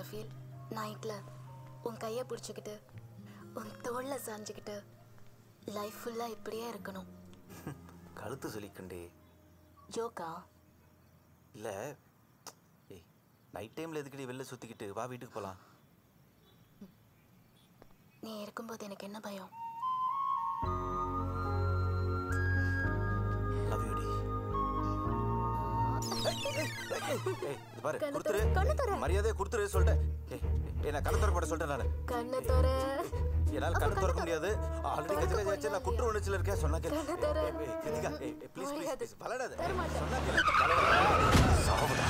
சஃபீல் நைட்ல உன் கையை பிடிச்சிக்கிட்டு உன் தோல்ல சாஞ்சுக்கிட்டு லைஃப் ஃபுல்லா இப்படியே இருக்கணும் கழுத்து சொல்லிக்கண்டே ஜோக்கா இல்லை ஏய் நைட் டைமில் எதுக்கடி வெளில சுற்றிக்கிட்டு வா வீட்டுக்கு போகலாம் நீ இருக்கும்போது எனக்கு என்ன பயம் லவ் யூடி ஏய் இது பாரு கண்ணு கொடுத்துரு திற, கண்ணு திற. மரியாதையை கொடுத்துரு சொல்லிட்டேன் ஏய் ஏய் நான் கண்ணு திறக்க சொல்லிட்டேன் நான் கண்ணு தோற என்னால் கண்ணு திறக்க முடியாது ஆல்ரெடி கஜ கஜ கஜ நான் குற்ற உணர்ச்சியில் இருக்கேன் சொன்னா கேளு கண்ணு திற. ஏய், ஏய், கிருத்திகா ஏய் ப்ளீஸ் ப்ளீஸ் முடியாது. ப்ளீஸ் பலடாத தர மாட்டேன். சொன்னா கேளு பலடாத சாவுடா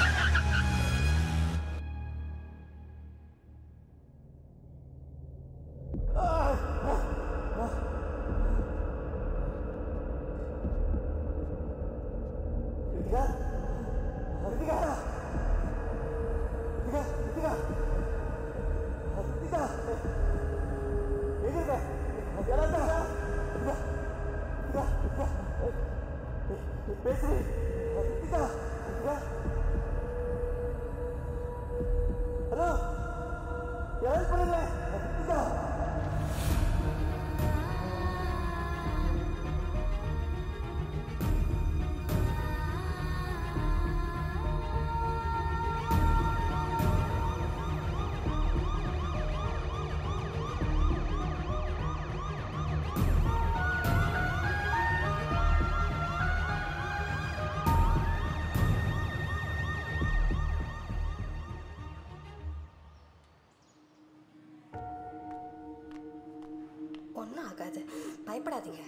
ஒன்றும் ஆகாது பயப்படாதீங்க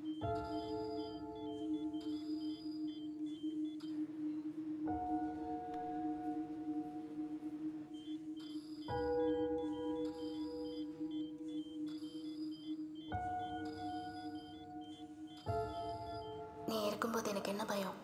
நீ இருக்கும்போது எனக்கு என்ன பயம்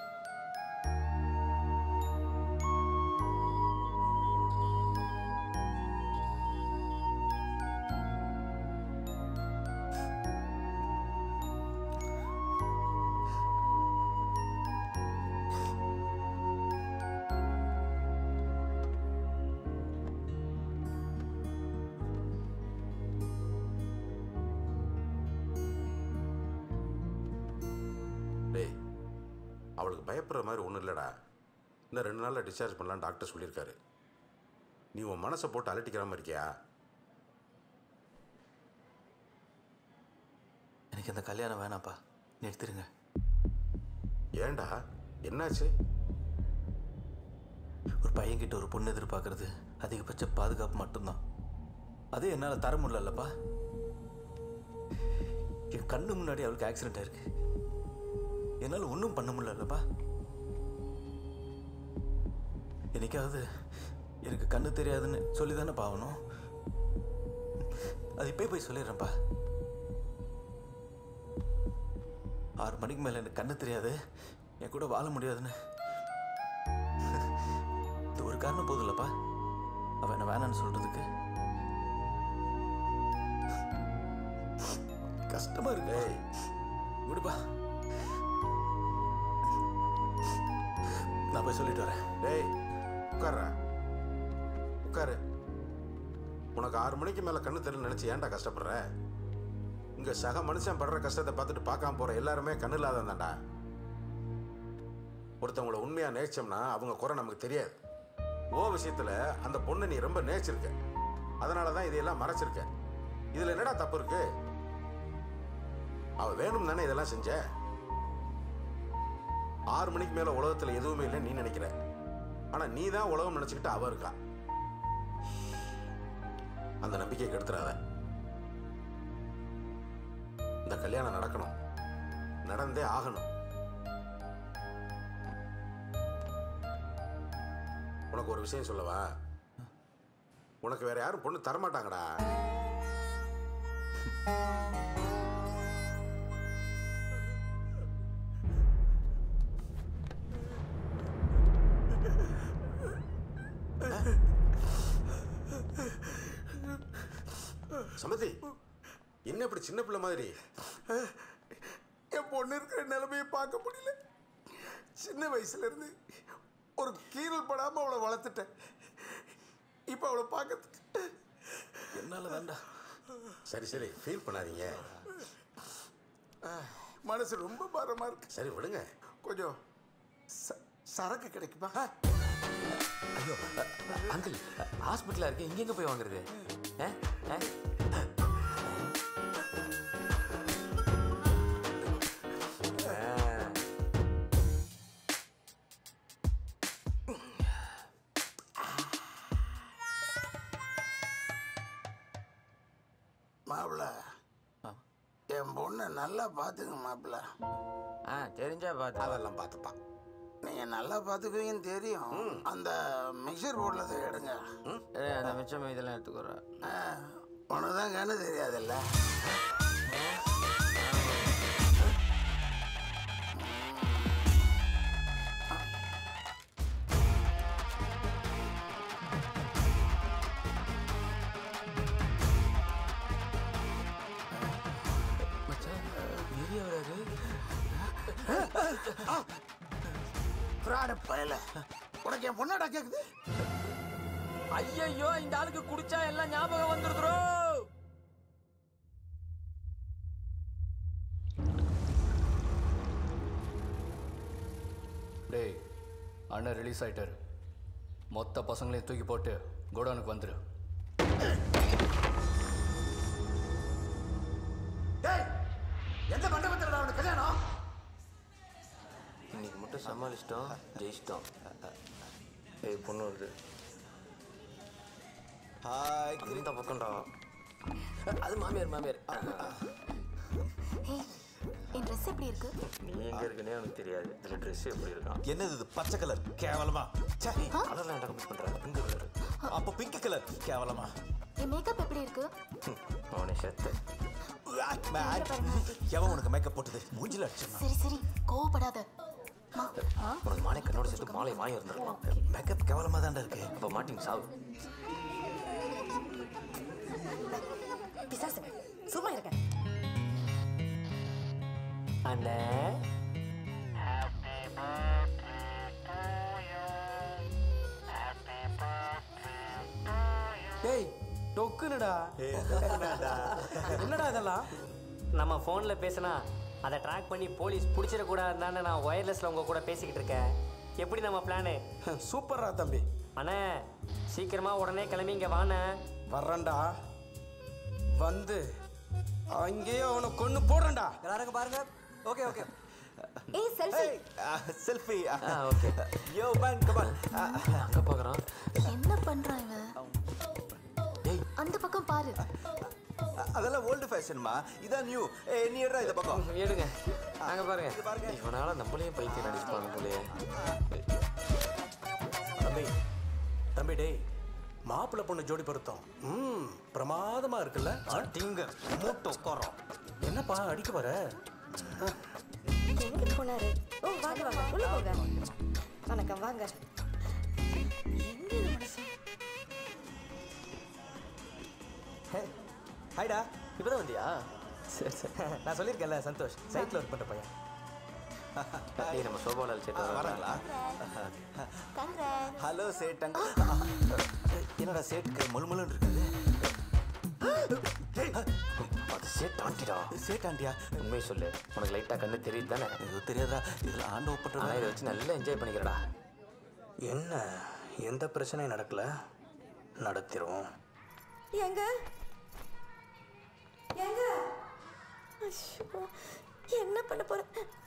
டேய் அவளுக்கு பயப்படுற மாதிரி ஒன்றும் இல்லைடா இன்னும் ரெண்டு நாளில் டிஸ்சார்ஜ் பண்ணலாம் டாக்டர் சொல்லியிருக்காரு நீ உன் மனசை போட்டு அலட்டிக்கிறாம இருக்கியா எனக்கு இந்த கல்யாணம் வேணாம்ப்பா நிறுத்திடுங்க ஏன்டா என்னாச்சு ஒரு பையன்கிட்ட ஒரு பொண்ணு எதிர்பார்க்கறது அதிகபட்ச பாதுகாப்பு மட்டும்தான் அது என்னால் தர முடியலப்பா என் கண்ணு முன்னாடி அவளுக்கு ஆக்சிடென்ட் ஆயிருக்கு என்னால் ஒன்றும் பண்ண முடியலப்பா என்னைக்காவது எனக்கு கண்ணு தெரியாதுன்னு சொல்லி தானே பாவணும் அது இப்போ போய் சொல்லிடுறேன்ப்பா ஆறு மணிக்கு மேலே எனக்கு கண்ணு தெரியாது என் கூட வாழ முடியாதுன்னு இது ஒரு காரணம் போதும்லப்பா அவன் என்ன வேணான்னு சொல்றதுக்கு கஷ்டமா இருக்கு ஏய் விடுப்பா நான் போய் சொல்லிட்டு வரேன் டேய் உட்கார்றா உட்காரு உனக்கு ஆறு மணிக்கு மேலே கண்ணு தெரியல நினச்சி ஏன்டா கஷ்டப்படுற இங்கே சக மனுஷன் படுற கஷ்டத்தை பார்த்துட்டு பார்க்காம போகிற எல்லாருமே கண்ணு இல்லாதவன் தான்டா ஒருத்தவங்கள உண்மையாக நேச்சோம்னா அவங்க குறை நமக்கு தெரியாது ஓ விஷயத்தில் அந்த பொண்ணை நீ ரொம்ப நேச்சிருக்க அதனால தான் இதையெல்லாம் மறைச்சிருக்க இதில் என்னடா தப்பு இருக்கு அவ வேணும் தானே இதெல்லாம் செஞ்ச ஆறு மணிக்கு மேலே உலகத்தில் எதுவுமே இல்லைன்னு நீ நினைக்கிற ஆனால் நீ தான் உலகம் நினச்சிக்கிட்டு அவ இருக்கா அந்த நம்பிக்கையை கெடுத்துறாத இந்த கல்யாணம் நடக்கணும் நடந்தே ஆகணும் உனக்கு ஒரு விஷயம் சொல்லவா உனக்கு வேற யாரும் பொண்ணு தரமாட்டாங்கடா சமதி என்ன இப்படி சின்ன பிள்ளை மாதிரி என் பொண்ணு இருக்கிற நிலைமையை பார்க்க முடியல சின்ன வயசுல இருந்து ஒரு கீரல் படாம அவளை வளர்த்துட்டேன் இப்போ அவளை பார்க்கறதுக்கு என்னால தான்டா சரி சரி ஃபீல் பண்ணாதீங்க மனசு ரொம்ப பாரமா இருக்கு சரி விடுங்க கொஞ்சம் ச- சரக்கு கிடைக்குமா ஐயோ அங்கிள் ஹாஸ்பிட்டலாக இருக்கு இங்க எங்க போய் வாங்குறது ஆ? ஆ? ஆ. மாப்பிள்ள என் பொண்ணை நல்லா பார்த்துங்க மாப்பிள்ள ஆ தெரிஞ்சா பார்த்து அதெல்லாம் பார்த்துப்பான் நீங்க நல்லா பார்த்துக்குவீங்கன்னு தெரியும் அந்த மிக்சர் போர்டில் தான் எடுங்க ஏய், அந்த மிச்சம் இதெல்லாம் எடுத்துக்கிறேன் உனக்கு தான் கண்ணு தெரியாதுல்ல மச்சான் ஏரியா வராது ஃப்ராடு பயல உனக்கு என் பொண்ணாடா கேக்குது ஐயையோ இந்த ஆளுக்கு குடிச்சா எல்லாம் ஞாபகம் வந்துருதுரோ டேய் அண்ணன் ரிலீஸ் ஆயிட்டாரு மொத்த பசங்களையும் தூக்கி போட்டு கோடவுனுக்கு வந்துரு டேய் எந்த மண்டபத்தில் அவனுக்கு கல்யாணம் இன்னைக்கு மட்டும் சமாளிச்சிட்டோம் ஜெயிச்சிட்டோம் ஏய் பொண்ணு வருது ஹாய் இந்த பக்கம்டா அது மாமியார் மாமியார் ஹே என் ட்ரெஸ் எப்படி இருக்கு நீ எங்க இருக்குன்னே எனக்கு தெரியாது இதுல ட்ரெஸ் எப்படி இருக்கான் என்னது இது பச்சை கலர் கேவலமா ச்சே, கலர்லாம் என்ன கம்மி பண்றாங்க பிங்க் கலர் அப்போ பிங்க் கலர் கேவலமா என் மேக்கப் எப்படி இருக்கு அவனை செத்து எவன் உனக்கு மேக்கப் போட்டது மூஞ்சில அடிச்சா சரி சரி கோவப்படாத மா, உனக்கு மாலை கண்ணோட சேர்த்து மாலை வாங்கி இருந்திருக்கலாம் மேக்கப் கேவலமா தான்டா இருக்கு அப்ப மாட்டிங் சாவு பிசாசுங்க சும்மா இருக்க அண்ணே டேய் டொக்குனுடா என்னடா இதெல்லாம் நம்ம ஃபோனில் பேசினா அதை ட்ராக் பண்ணி போலீஸ் பிடிச்சிடக்கூடாதுன்னு நான் ஒயர்லெஸில் உங்கள் கூட பேசிக்கிட்டு இருக்கேன் எப்படி நம்ம பிளானு சூப்பர்ரா தம்பி அண்ணே சீக்கிரமாக உடனே கிளம்பி இங்கே வாண்ணே வர்றேன்டா வந்து அங்கேயே அவனை கொன்னு போடுறேன்டா எல்லாருக்கும் பாருங்க ஓகே ஓகே ஏய் selfie selfie ah okay yo man come on அங்க பாக்குறான் என்ன பண்றான் இவன் அந்த பக்கம் பாரு அதெல்லாம் ஓல்டு ஃபேஷன்மா இதான் நியூ ஏ நீ எடுறா இந்த பக்கம் எடுங்க அங்க பாருங்க இவனால நம்மளையும் பைத்தியம் நடிச்சுப்பாங்க போலயே தம்பி தம்பி டேய் மாப்பிள்ளை பொண்ணு ஜோடி பொருத்தம் ம் பிரமாதமா இருக்குல்ல டிங்க மூட்டை உட்காரோம் என்னப்பா அடிக்க வர எங்க போனாரு ஓ வாங்க வாங்க உள்ள போங்க வணக்கம் வாங்க எங்க இந்த மனுஷன் ஹாய்டா இப்பதான் வந்தியா சரி சரி நான் சொல்லியிருக்கேன்ல சந்தோஷ் சைட்ல ஒர்க் பண்ற பையன் டேய் நம்ம சோபாலால் சேர்த்து வராங்களா கங்க்ராட் ஹலோ சேட்டங் என்னடா சேட்டுக்கு முழுமுழுன்னு இருக்குது அது சேட் ஆண்டிடா சேட் ஆண்டியா உண்மையை சொல்லு உனக்கு லைட்டா கண்ணு தெரியுது தானே இது தெரியாதா இதுல ஆண்டு ஆனா ஒப்பட்டு இதை வச்சு நல்லா என்ஜாய் பண்ணிக்கிறடா என்ன எந்த பிரச்சனையும் நடக்கல நடத்திரும் எங்க எங்க ஐயோ, என்ன பண்ண போற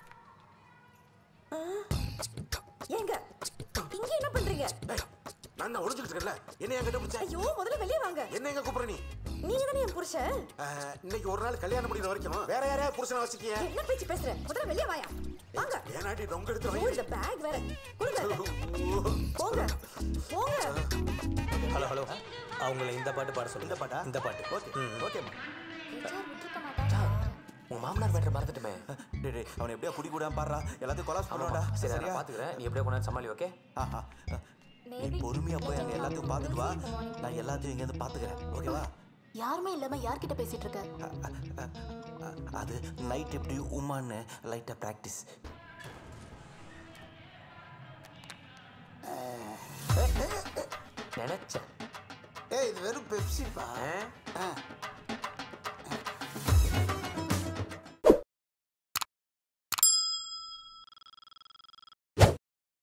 ஆ, ஏங்க இங்க என்ன பண்றீங்க நான் தான் ஒளிஞ்சுக்கிட்டு இருக்கேன்ல என்ன என்கிட்ட பிடிச்ச ஐயோ முதல்ல வெளியே வாங்க என்ன எங்க கூப்பிடுற நீ நீங்க தானே என் புருஷன் அஹ், இன்னைக்கு ஒரு நாள் கல்யாணம் முடிகிற வரைக்கும் வேற யாரையா புருஷனை வச்சுக்கிய என்ன பேச்சு பேசுற முதல்ல வெளியே வாயா வாங்க ஏனாட்டி ரொம்ப எடுத்து ஐயோ, வை இந்த பேக் வேற கொடுங்க போங்க போங்க ஹலோ ஹலோ அவங்கள இந்த பாட்டு பாட சொல்லு இந்த பாட்டா இந்த பாட்டு ஓகே ஓகேம்மா விட்டுருக்க மாட்டான் உங்க மாமனார் மேட்டர் மறந்துட்டுமே டேய் டேய், அவனை எப்படியா பிடி கூடாம பாடுறா எல்லாத்தையும் கொலாஸ் ஆமாடா பண்ணுவாடா சரி நான் பாத்துக்கிறேன் நீ எப்படியோ கொண்டாந்து சமாளி ஓகே ஆஹா நீ பொறுமையா போய் அங்க எல்லாத்தையும் பார்த்துட்டு வா நான் எல்லாத்தையும் இங்க இருந்து பாத்துக்கிறேன் ஓகேவா யாருமே இல்லாம யார்கிட்ட பேசிட்டு இருக்க அது நைட் எப்படி உமான்னு லைட்டா ப்ராக்டிஸ் நினைச்சேன் ஏய் இது வெறும் பெப்சிப்பா ஆ? ஆ